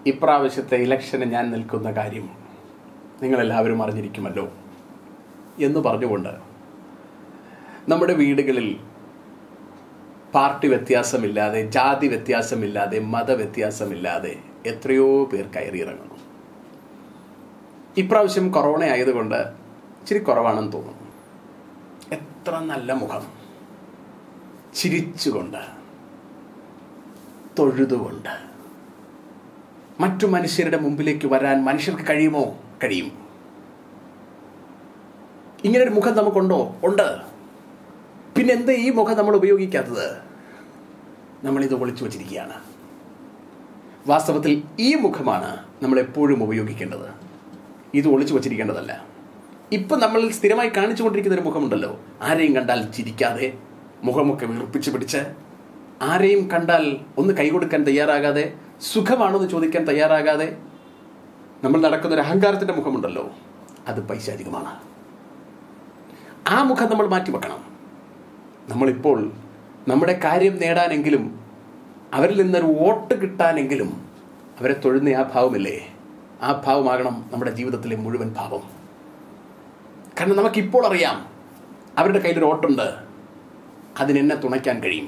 ഇപ്രാവശ്യത്തെ ഇലക്ഷന് ഞാൻ നിൽക്കുന്ന കാര്യം നിങ്ങളെല്ലാവരും അറിഞ്ഞിരിക്കുമല്ലോ എന്ന് പറഞ്ഞുകൊണ്ട് നമ്മുടെ വീടുകളിൽ പാർട്ടി വ്യത്യാസമില്ലാതെ ജാതി വ്യത്യാസമില്ലാതെ മതവ്യത്യാസമില്ലാതെ എത്രയോ പേർ കയറിയിറങ്ങുന്നു ഇപ്രാവശ്യം കൊറോണ ആയതുകൊണ്ട് ഇച്ചിരി കുറവാണെന്ന് തോന്നുന്നു എത്ര നല്ല മുഖം ചിരിച്ചുകൊണ്ട് തൊഴുതുകൊണ്ട് മറ്റു മനുഷ്യരുടെ മുമ്പിലേക്ക് വരാൻ മനുഷ്യർക്ക് കഴിയുമോ കഴിയും ഇങ്ങനൊരു മുഖം നമുക്കുണ്ടോ ഉണ്ട് പിന്നെ എന്താ ഈ മുഖം നമ്മൾ ഉപയോഗിക്കാത്തത് നമ്മളിത് ഒളിച്ചു വച്ചിരിക്കുകയാണ് വാസ്തവത്തിൽ ഈ മുഖമാണ് നമ്മൾ എപ്പോഴും ഉപയോഗിക്കേണ്ടത് ഇത് ഒളിച്ചു വച്ചിരിക്കേണ്ടതല്ല ഇപ്പം നമ്മൾ സ്ഥിരമായി കാണിച്ചുകൊണ്ടിരിക്കുന്ന ഒരു മുഖമുണ്ടല്ലോ ആരെയും കണ്ടാൽ ചിരിക്കാതെ മുഖമൊക്കെ വീർപ്പിച്ച് പിടിച്ച് ആരെയും കണ്ടാൽ ഒന്ന് കൈകൊടുക്കാൻ തയ്യാറാകാതെ സുഖമാണെന്ന് ചോദിക്കാൻ തയ്യാറാകാതെ നമ്മൾ നടക്കുന്ന ഒരു അഹങ്കാരത്തിൻ്റെ മുഖമുണ്ടല്ലോ അത് പൈശാചികമാണ് ആ മുഖം നമ്മൾ മാറ്റിവെക്കണം നമ്മളിപ്പോൾ നമ്മുടെ കാര്യം നേടാനെങ്കിലും അവരിൽ നിന്നൊരു വോട്ട് കിട്ടാനെങ്കിലും അവരെ തൊഴുന്ന ആ ഭാവമില്ലേ ആ ഭാവമാകണം നമ്മുടെ ജീവിതത്തിലെ മുഴുവൻ ഭാവം കാരണം നമുക്കിപ്പോൾ അറിയാം അവരുടെ കയ്യിലൊരു വോട്ടുണ്ട് അതിനെന്നെ തുണയ്ക്കാൻ കഴിയും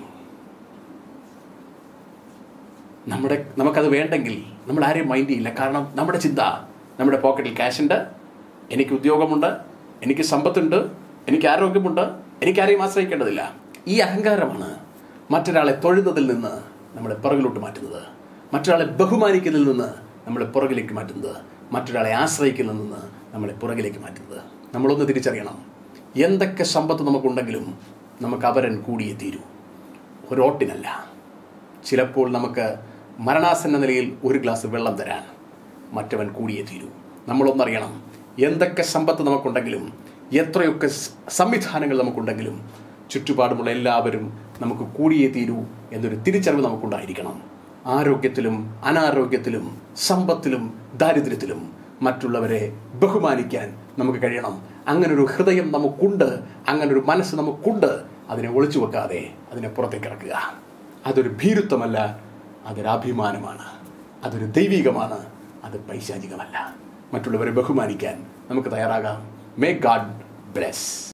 നമ്മുടെ നമുക്കത് വേണ്ടെങ്കിൽ നമ്മൾ ആരെയും മൈൻഡ് ചെയ്യില്ല കാരണം നമ്മുടെ ചിന്ത നമ്മുടെ പോക്കറ്റിൽ ക്യാഷ് ഉണ്ട് എനിക്ക് ഉദ്യോഗമുണ്ട് എനിക്ക് സമ്പത്തുണ്ട് എനിക്ക് ആരോഗ്യമുണ്ട് എനിക്ക് ആരെയും ആശ്രയിക്കേണ്ടതില്ല ഈ അഹങ്കാരമാണ് മറ്റൊരാളെ തൊഴുന്നതിൽ നിന്ന് നമ്മളെ പുറകിലോട്ട് മാറ്റുന്നത് മറ്റൊരാളെ ബഹുമാനിക്കുന്നതിൽ നിന്ന് നമ്മളെ പുറകിലേക്ക് മാറ്റുന്നത് മറ്റൊരാളെ ആശ്രയിക്കുന്നതിൽ നിന്ന് നമ്മളെ പുറകിലേക്ക് മാറ്റുന്നത് നമ്മളൊന്ന് തിരിച്ചറിയണം എന്തൊക്കെ സമ്പത്ത് നമുക്കുണ്ടെങ്കിലും നമുക്ക് അവരൻ കൂടിയേ തീരൂ ഒരു ഓട്ടിനല്ല ചിലപ്പോൾ നമുക്ക് മരണാസന്ന നിലയിൽ ഒരു ഗ്ലാസ് വെള്ളം തരാൻ മറ്റവൻ കൂടിയേ തീരൂ നമ്മളൊന്നറിയണം എന്തൊക്കെ സമ്പത്ത് നമുക്കുണ്ടെങ്കിലും എത്രയൊക്കെ സ് സംവിധാനങ്ങൾ നമുക്കുണ്ടെങ്കിലും ചുറ്റുപാടുമുള്ള എല്ലാവരും നമുക്ക് കൂടിയേ തീരൂ എന്നൊരു തിരിച്ചറിവ് നമുക്കുണ്ടായിരിക്കണം ആരോഗ്യത്തിലും അനാരോഗ്യത്തിലും സമ്പത്തിലും ദാരിദ്ര്യത്തിലും മറ്റുള്ളവരെ ബഹുമാനിക്കാൻ നമുക്ക് കഴിയണം അങ്ങനൊരു ഹൃദയം നമുക്കുണ്ട് അങ്ങനൊരു മനസ്സ് നമുക്കുണ്ട് അതിനെ ഒളിച്ചു വെക്കാതെ അതിനെ പുറത്തേക്ക് ഇറക്കുക അതൊരു ഭീരുത്വമല്ല അതൊരു അഭിമാനമാണ് അതൊരു ദൈവികമാണ് അത് പൈശാചികമല്ല മറ്റുള്ളവരെ ബഹുമാനിക്കാൻ നമുക്ക് തയ്യാറാകാം മേ ഗാഡ് ബ്ലെസ്